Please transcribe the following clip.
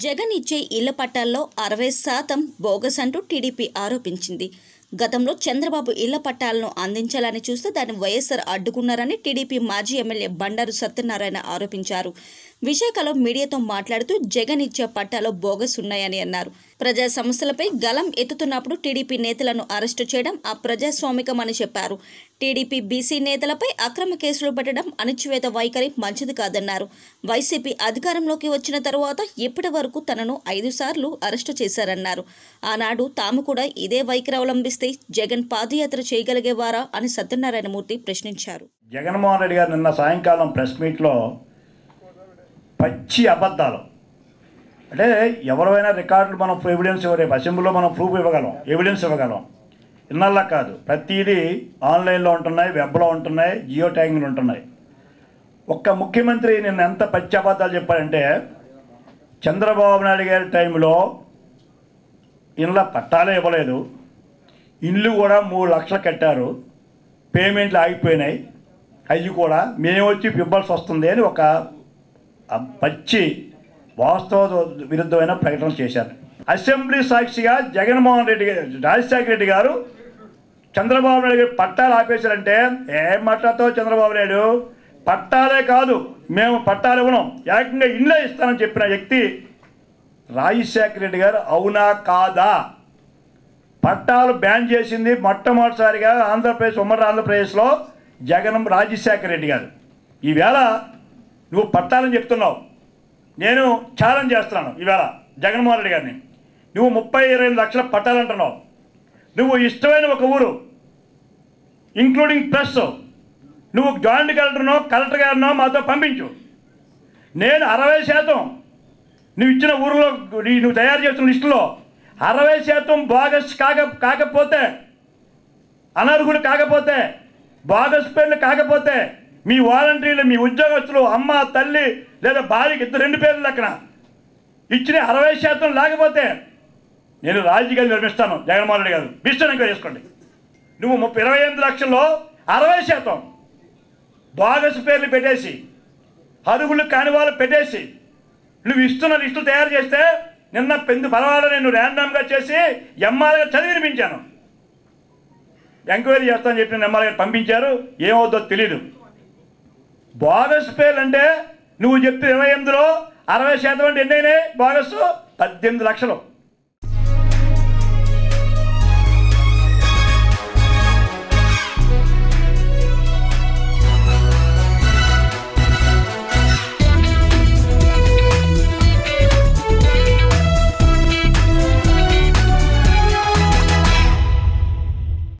జగన్ ఇచ్చే ఇళ్ల పట్టాల్లో అరవై శాతం బోగస్ అంటూ టీడీపీ ఆరోపించింది గతంలో చంద్రబాబు ఇళ్ల పట్టాలను అందించాలని చూస్తే దాన్ని వైఎస్ఆర్ అడ్డుకున్నారని టీడీపీ మాజీ ఎమ్మెల్యే బండారు సత్యనారాయణ ఆరోపించారు విశాఖలో మీడియాతో మాట్లాడుతూ జగన్ ఇచ్చే పట్టాలో బోగస్ ఉన్నాయని అన్నారు ప్రజా సమస్యలపై గలం ఎత్తుతున్నప్పుడు టీడీపీ నేతలను అరెస్టు చేయడం అప్రజాస్వామికమని చెప్పారు టీడీపీ బీసీ నేతలపై అక్రమ కేసులు పెట్టడం అణచివేత వైఖరి మంచిది కాదన్నారు వైసీపీ అధికారంలోకి వచ్చిన తరువాత ఇప్పటి వరకు తనను ఐదు సార్లు అరెస్టు చేశారన్నారు ఆనాడు తాము కూడా ఇదే వైఖరి అవలంబిస్తే జగన్ పాదయాత్ర చేయగలిగేవారా అని సత్యనారాయణమూర్తి ప్రశ్నించారు జగన్మోహన్ రెడ్డి గారు నిన్న సాయంకాలం ప్రెస్ మీట్లో పచ్చి అబద్ధాలు అంటే ఎవరైనా రికార్డులు మనం ఎవిడెన్స్ రేపు అసెంబ్లీలో మనం ప్రూఫ్ ఇవ్వగలం ఎవిడెన్స్ ఇవ్వగలం ఇన్నల్లా కాదు ప్రతిదీ ఆన్లైన్లో ఉంటున్నాయి వెబ్లో ఉంటున్నాయి జియో ట్యాగింగ్లు ఉంటున్నాయి ఒక్క ముఖ్యమంత్రి నిన్న ఎంత పచ్చి అబద్ధాలు చెప్పాడంటే చంద్రబాబు నాయుడు గారి టైంలో ఇళ్ళ పట్టాలే ఇవ్వలేదు ఇల్లు కూడా మూడు లక్షలు కట్టారు పేమెంట్లు ఆగిపోయినాయి అవి కూడా మేము వచ్చి ఇవ్వాల్సి వస్తుంది అని ఒక ఆ పచ్చి వాస్తవ విరుద్ధమైన ప్రకటన చేశారు అసెంబ్లీ సాక్షిగా జగన్మోహన్ రెడ్డి గారు రాజశేఖర రెడ్డి గారు చంద్రబాబు నాయుడు గారు పట్టాలు ఆపేశారంటే ఏం మాట్లాడతావు చంద్రబాబు నాయుడు పట్టాలే కాదు మేము పట్టాలు ఇవ్వడం ఏకంగా ఇల్లే ఇస్తానని చెప్పిన వ్యక్తి రాజశేఖర రెడ్డి గారు అవునా కాదా పట్టాలు బ్యాన్ చేసింది మొట్టమొదటిసారిగా ఆంధ్రప్రదేశ్ ఉమ్మడి ఆంధ్రప్రదేశ్లో జగన్ రాజశేఖర రెడ్డి గారు ఈవేళ నువ్వు పట్టాలని చెప్తున్నావు నేను ఛాలెంజ్ చేస్తున్నాను ఈవేళ జగన్మోహన్ రెడ్డి గారిని నువ్వు ముప్పై ఇరవై ఐదు లక్షల పట్టాలంటున్నావు నువ్వు ఇష్టమైన ఒక ఊరు ఇంక్లూడింగ్ ప్రెస్ నువ్వు జాయింట్ కలెక్టర్నో కలెక్టర్ గారినో మాతో పంపించు నేను అరవై శాతం నువ్వు ఇచ్చిన ఊరిలో నీ- నువ్వు తయారు చేస్తున్న లిస్టులో అరవై శాతం బాగస్ కాక కాకపోతే అనర్హులు కాకపోతే బాగస్ పేర్లు కాకపోతే మీ వాలంటీర్లు మీ ఉద్యోగస్తులు అమ్మ తల్లి లేదా భార్యకి ఇద్దరు రెండు పేర్లు లెక్కన ఇచ్చిన అరవై శాతం లేకపోతే నేను రాజకీయాలు నిర్మిస్తాను జగన్మోహన్ రెడ్డి గారు విషయం ఇంకా చేసుకోండి నువ్వు ముప్పై ఇరవై ఎనిమిది లక్షల్లో అరవై శాతం బాగస్ పేర్లు పెట్టేసి అరుగులు కాని వాళ్ళు పెట్టేసి నువ్వు ఇస్తున్న లిస్టులు తయారు చేస్తే నిన్న పెందు పరవాడ నేను ర్యాండమ్గా చేసి ఎంఆర్గా చదివి వినిపించాను ఎంక్వైరీ చేస్తానని చెప్పి నేను ఎంఆర్గా పంపించారు ఏమవుతుందో తెలీదు బోగస్ పేర్లు అంటే నువ్వు చెప్తే ఇరవై ఎనిమిదిలో అరవై శాతం అంటే ఎన్ని అయినాయి బోగస్ పద్దెనిమిది లక్షలు